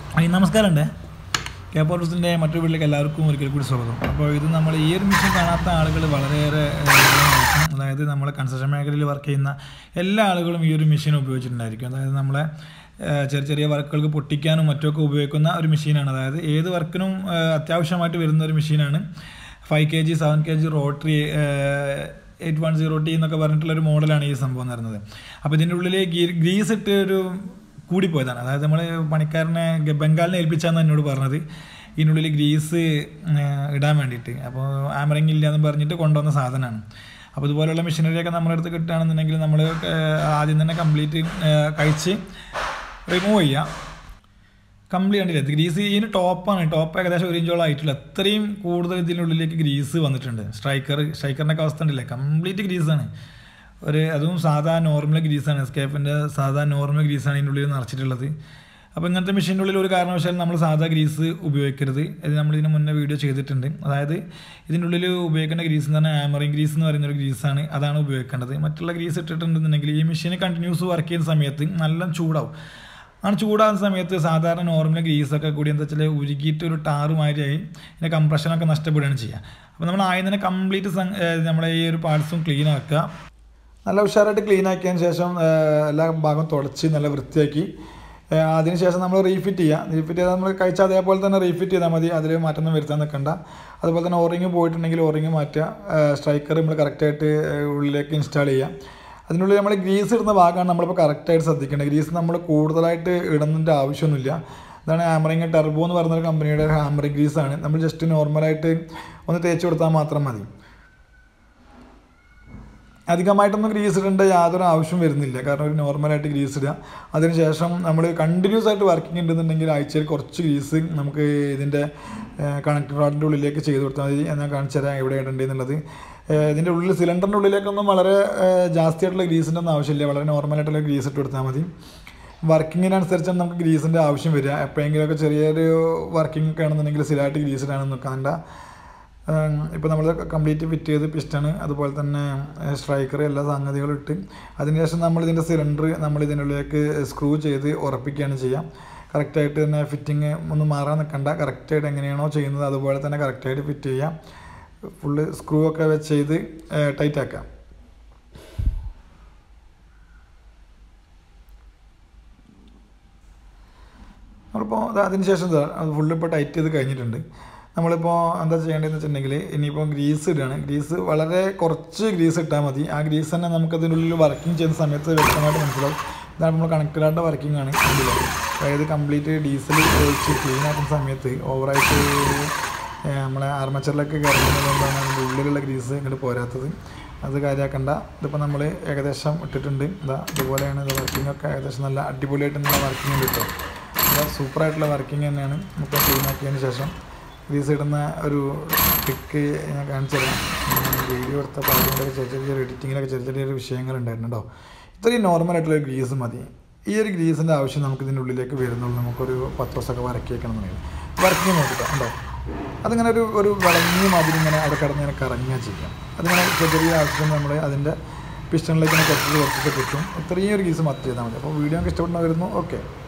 Hi നമസ്കാരമുണ്ട് കേപ്പോർസിൻ്റെ മറ്റൊരു വീട്ടിലേക്ക് എല്ലാവർക്കും ഒരിക്കൽ കൂടി സ്വാഗതം അപ്പോൾ ഇത് നമ്മൾ ഈ ഒരു മിഷൻ കാണാത്ത ആളുകൾ വളരെയേറെ ഏഹ്, ഉണ്ടായിരിക്കും. അതായത് നമ്മൾ കൺസ്ട്രക്ഷൻ മേഖലയിൽ വർക്ക് ചെയ്യുന്ന എല്ലാ ആളുകളും ഈ ഒരു മെഷീൻ ഉപയോഗിച്ചിട്ടുണ്ടായിരിക്കും അതായത് നമ്മളെ ഏഹ്, ചെറിയ ചെറിയ വർക്കുകൾക്ക് പൊട്ടിക്കാനും മറ്റുമൊക്കെ ഉപയോഗിക്കുന്ന ഒരു മെഷീനാണ് അതായത് ഏത് വർക്കിനും ഏഹ്, അത്യാവശ്യമായിട്ട് വരുന്ന ഒരു മെഷീനാണ് five K G seven K G rotary eight one zero T എന്നൊക്കെ പറഞ്ഞിട്ടുള്ള ഒരു മോഡലാണ് ഈ സംഭവം വരുന്നത് അപ്പോൾ ഇതിൻ്റെ ഉള്ളിൽ ഗ്രീസ് ഇട്ട് ഒരു കൂടിപ്പോയതാണ് അതായത് നമ്മൾ പണിക്കാരനെ ഗ- ബംഗാളിനെ ഏൽപ്പിച്ചാന്ന് എന്നോട് പറഞ്ഞത് ഇതിനുള്ളിൽ ഗ്രീസ് ഏഹ്, ഇടാൻ വേണ്ടിയിട്ട് അപ്പോൾ ആമറിങ് ഇല്ല എന്ന് പറഞ്ഞിട്ട് കൊണ്ടുവന്ന സാധനമാണ് അപ്പോൾ ഇതുപോലെയുള്ള മെഷീനറിയൊക്കെ നമ്മുടെ അടുത്ത് കിട്ടുകയാണെന്നുണ്ടെങ്കിൽ നമ്മൾ ആദ്യം തന്നെ കംപ്ലീറ്റ് കഴിച്ച് റിമൂവ് ചെയ്യുക കംപ്ലീറ്റ് കണ്ടില്ല ഗ്രീസ് ഇതിന് ടോപ്പാണ് ടോപ്പ് ഏകദേശം ഒരു ഇഞ്ചോളം ആയിട്ടില്ല അത്രയും കൂടുതൽ ഇതിനുള്ളിലേക്ക് ഗ്രീസ് വന്നിട്ടുണ്ട് സ്ട്രൈക്കർ സ്ട്രൈക്കറിൻ്റെ ഒക്കെ അവസ്ഥ ഉണ്ടല്ലേ കംപ്ലീറ്റ് ഗ്രീസാണ് ഒരു അതും സാധാ നോർമൽ ഗ്രീസാണ് എസ്കേപ്പിൻ്റെ സാധാ നോർമൽ ഗ്രീസാണ് ഇതിൻ്റെ ഉള്ളിൽ നിറച്ചിട്ടുള്ളത് അപ്പോൾ ഇങ്ങനത്തെ മെഷീൻ്റെ ഉള്ളിൽ ഒരു കാരണവശാലും നമ്മൾ സാധാ ഗ്രീസ് ഉപയോഗിക്കരുത് ഇത് നമ്മൾ ഇതിന് മുന്നേ വീഡിയോ ചെയ്തിട്ടുണ്ട് അതായത് ഇതിൻ്റെ ഉള്ളിൽ ഉപയോഗിക്കേണ്ട ഗ്രീസ് എന്ന് പറഞ്ഞാൽ ആമറിങ് ഗ്രീസ് എന്ന് പറയുന്ന ഒരു ഗ്രീസാണ് അതാണ് ഉപയോഗിക്കേണ്ടത് മറ്റുള്ള ഗ്രീസ് ഇട്ടിട്ടുണ്ടെന്നുണ്ടെങ്കിൽ ഈ മെഷീൻ കണ്ടിന്യൂസ് വർക്ക് ചെയ്യുന്ന സമയത്ത് നല്ല ചൂടാവും അങ്ങനെ ചൂടാകുന്ന സമയത്ത് സാധാരണ നോർമൽ ഗ്രീസൊക്കെ കൂടി എന്താ വെച്ചാൽ ഉരുകിയിട്ട് ഒരു ടാറ് മാതിരിയായി ഇതിൻ്റെ കംപ്രഷനൊക്കെ നഷ്ടപ്പെടുകയാണ് ചെയ്യുക അപ്പോൾ നമ്മൾ ആദ്യം തന്നെ കംപ്ലീറ്റ് നമ്മളെ ഈ ഒരു പാർട്സും ക്ലീൻ ആക്കുക നല്ല ഉഷാറായിട്ട് ക്ലീൻ ആക്കിയതിന് ശേഷം ആ, എല്ലാ ഭാഗവും തുടച്ച് നല്ല വൃത്തിയാക്കി ആ, അതിനുശേഷം നമ്മൾ റീഫിറ്റ് ചെയ്യുക റീഫിറ്റ് ചെയ്താൽ നമ്മൾ കഴിച്ചാൽ അതേപോലെ തന്നെ റീഫിറ്റ് ചെയ്താൽ മതി അതിൽ മാറ്റൊന്നും വരുത്താൻ നിൽക്കണ്ട അതുപോലെ തന്നെ ഓറിങ് പോയിട്ടുണ്ടെങ്കിൽ ഓറിങ് മാറ്റുക സ്ട്രൈക്കർ നമ്മൾ കറക്റ്റായിട്ട് ഉള്ളിലേക്ക് ഇൻസ്റ്റാൾ ചെയ്യുക അതിനുള്ളിൽ നമ്മൾ ഗ്രീസ് ഇടുന്ന ഭാഗമാണ് നമ്മളിപ്പോൾ കറക്റ്റായിട്ട് ശ്രദ്ധിക്കേണ്ടത് ഗ്രീസ് നമ്മൾ കൂടുതലായിട്ട് ഇടുന്നതിൻ്റെ ആവശ്യമൊന്നുമില്ല ഇതാണ് ഹാമറിങ് ടെർബോ എന്ന് പറയുന്ന ഒരു കമ്പനിയുടെ ഹാമറിങ് ഗ്രീസാണ് നമ്മൾ ജസ്റ്റ് നോർമലായിട്ട് ഒന്ന് തേച്ച് കൊടുത്താൽ മാത്രം മതി അധികമായിട്ടൊന്നും ഗ്രീസ് ഇടേണ്ട യാതൊരു ആവശ്യം വരുന്നില്ല കാരണം ഒരു നോർമലായിട്ട് ഗ്രീസ് ഇടുക അതിനുശേഷം നമ്മൾ കണ്ടിന്യൂസ് ആയിട്ട് വർക്കിംഗ് ഉണ്ടെന്നുണ്ടെങ്കിൽ ആഴ്ചയിൽ കുറച്ച് ഗ്രീസ് നമുക്ക് ഇതിൻ്റെ കണക്ടർ റോഡിൻ്റെ ഉള്ളിലേക്ക് ചെയ്ത് കൊടുത്താൽ മതി ഞാൻ കാണിച്ചു തരാം എവിടെ ഇടേണ്ടതെന്നുള്ളത് ഏഹ് ഇതിൻ്റെ ഉള്ളിൽ സിലിണ്ടറിൻ്റെ ഉള്ളിലേക്കൊന്നും വളരെ ഏഹ് ജാസ്തിയായിട്ടുള്ള ഗ്രീസിൻ്റെ ഒന്നും ആവശ്യമില്ല വളരെ നോർമലായിട്ടുള്ള ഗ്രീസ് ഇട്ട് കൊടുത്താൽ മതി വർക്കിങ്ങിനനുസരിച്ചാണ് നമുക്ക് ഗ്രീസിൻ്റെ ആവശ്യം വരിക എപ്പോഴെങ്കിലുമൊക്കെ ചെറിയൊരു വർക്കിംഗ് ഒക്കെ ആണെന്നുണ്ടെങ്കിൽ സ്ഥിരമായിട്ട് ഗ്രീസ് ഇടാനൊന്നും നിൽക്കാണ്ട ഇപ്പോൾ നമ്മൾ കംപ്ലീറ്റ് ഫിറ്റ് ചെയ്ത് പിസ്റ്റണ് അതുപോലെ തന്നെ സ്ട്രൈക്കർ എല്ലാ സംഗതികളും ഇട്ട് അതിനുശേഷം നമ്മൾ ഇതിൻ്റെ സിലിണ്ടർ നമ്മൾ ഇതിനുള്ളിലേക്ക് സ്ക്രൂ ചെയ്ത് ഉറപ്പിക്കുകയാണ് ചെയ്യുക കറക്റ്റായിട്ട് തന്നെ ഫിറ്റിങ് ഒന്നും മാറാൻ നിൽക്കണ്ട കറക്റ്റായിട്ട് എങ്ങനെയാണോ ചെയ്യുന്നത് അതുപോലെ തന്നെ കറക്റ്റായിട്ട് ഫിറ്റ് ചെയ്യുക ഫുള്ള് സ്ക്രൂ ഒക്കെ വെച്ച് ചെയ്ത് ടൈറ്റ് ആക്കാം നമ്മളിപ്പോൾ അത് അതിന് ശേഷം ഇതാ അത് ഫുള്ള് ഇപ്പോൾ ടൈറ്റ് ചെയ്ത് കഴിഞ്ഞിട്ടുണ്ട് നമ്മളിപ്പോൾ എന്താ ചെയ്യേണ്ടതെന്ന് വെച്ചിട്ടുണ്ടെങ്കിൽ ഇനിയിപ്പോൾ ഗ്രീസ് ഇടുകയാണ് ഗ്രീസ് വളരെ കുറച്ച് ഗ്രീസ് ഇട്ടാൽ മതി ആ ഗ്രീസ് തന്നെ നമുക്ക് അതിനുള്ളിൽ വർക്കിംഗ് ചെയ്യുന്ന സമയത്ത് വ്യക്തമായിട്ട് മനസ്സിലാവും ഇതാണ് നമ്മൾ കണക്റ്റഡായിട്ട് വർക്കിംഗ് ആണ് ഇതിൽ അതായത് കംപ്ലീറ്റ് ഡീസൽ ഒഴിച്ച് ക്ലീൻ ആക്കുന്ന സമയത്ത് ഓവറായിട്ട് ഏഹ്, നമ്മളെ ആർമച്ചറിലൊക്കെ കയറുന്നതുകൊണ്ടാണ് അതിൻ്റെ ഉള്ളിലുള്ള ഗ്രീസ് ഇങ്ങോട്ട് പോരാത്തത് അത് കാര്യമാക്കണ്ട ഇതിപ്പോൾ നമ്മൾ ഏകദേശം ഇട്ടിട്ടുണ്ട് ഇതാ ഇതുപോലെയാണ് ഇത് വർക്കിംഗ് ഒക്കെ ഏകദേശം നല്ല അടിപൊളിയായിട്ടുള്ള വർക്കിംഗ് കിട്ടും നല്ല സൂപ്പറായിട്ടുള്ള വർക്കിംഗ് തന്നെയാണ് നമുക്ക് ക്ലീൻ ആക്കിയതിന് ശേഷം ഗ്രീസ് ഇടുന്ന ഒരു ട്രിക്ക് ഞാൻ കാണിച്ചു തരാം വീഡിയോ എടുത്തപ്പോൾ അതിൻ്റെയൊക്കെ ചെറിയ ചെറിയ എഡിറ്റിങ്ങിലൊക്കെ ചെറിയ ചെറിയ വിഷയങ്ങളുണ്ടായിരുന്നു കേട്ടോ ഇത്രയും നോർമലായിട്ടുള്ള ഒരു ഗ്രീസ് മതി ഈ ഒരു ഗ്രീസിൻ്റെ ആവശ്യം നമുക്ക് ഇതിൻ്റെ ഉള്ളിലേക്ക് വരുന്നുള്ളൂ നമുക്കൊരു പത്ത് ദിവസമൊക്കെ വരക്കി വെക്കണമെന്നുണ്ടെങ്കിൽ വർക്കിംഗ് നോക്കിട്ടോ ഉണ്ടോ അതിങ്ങനെ ഒരു ഒരു വിളങ്ങിയ മാതിരി ഇങ്ങനെ അവിടെ കിടന്ന് ഇങ്ങനെ കറങ്ങുക ചെയ്യാം അതിങ്ങനെ ചെറിയ ചെറിയ ആവശ്യം നമ്മൾ അതിൻ്റെ പിസ്റ്റണിലേക്ക് ഇങ്ങനെ കുറച്ചിട്ട് കുറച്ചിട്ട് കിട്ടും ഇത്രയും ഒരു ഗ്രീസ് മാത്രം ചെയ്താൽ മതി അപ്പോൾ വീഡിയോ ഒക്കെ ഇഷ്ടപ്പെടുന്ന വരുന്നു ഓക്കെ